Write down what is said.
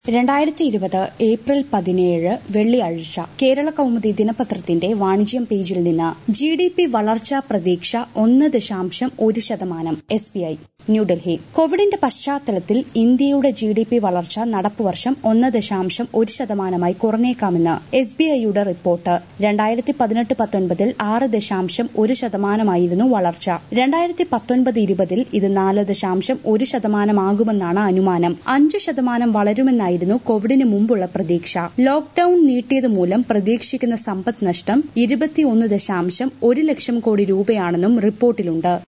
രണ്ടായിരത്തി ഇരുപത് ഏപ്രിൽ പതിനേഴ് വെള്ളിയാഴ്ച കേരള കൗമുദി ദിനപത്രത്തിന്റെ വാണിജ്യം പേജിൽ നിന്ന് ജി ഡി പി വളർച്ചാ പ്രതീക്ഷ ഒന്ന് ദശാംശം ഒരു ശതമാനം എസ് ബി ഐ ന്യൂഡൽഹി കോവിഡിന്റെ പശ്ചാത്തലത്തിൽ ഇന്ത്യയുടെ ജി ഡി പി വളർച്ച നടപ്പുവർഷം ഒന്ന് ദശാംശം ഒരു ശതമാനമായി കുറഞ്ഞേക്കാമെന്ന് എസ് ബി ഐയുടെ റിപ്പോർട്ട് രണ്ടായിരത്തി പതിനെട്ട് പത്തൊൻപതിൽ ആറ് ദശാംശം ഒരു ശതമാനമായിരുന്നു വളർച്ച രണ്ടായിരത്തി പത്തൊൻപത് ഇരുപതിൽ ഇത് നാല് ദശാംശം ഒരു ശതമാനമാകുമെന്നാണ് അനുമാനം അഞ്ച് ശതമാനം വളരുമെന്നായിരുന്നു കോവിഡിന് മുമ്പുള്ള പ്രതീക്ഷ ലോക്ഡൌൺ നീട്ടിയത് മൂലം പ്രതീക്ഷിക്കുന്ന സമ്പദ് നഷ്ടം ഇരുപത്തിയൊന്ന് ദശാംശം ഒരു ലക്ഷം കോടി രൂപയാണെന്നും റിപ്പോർട്ടിലുണ്ട്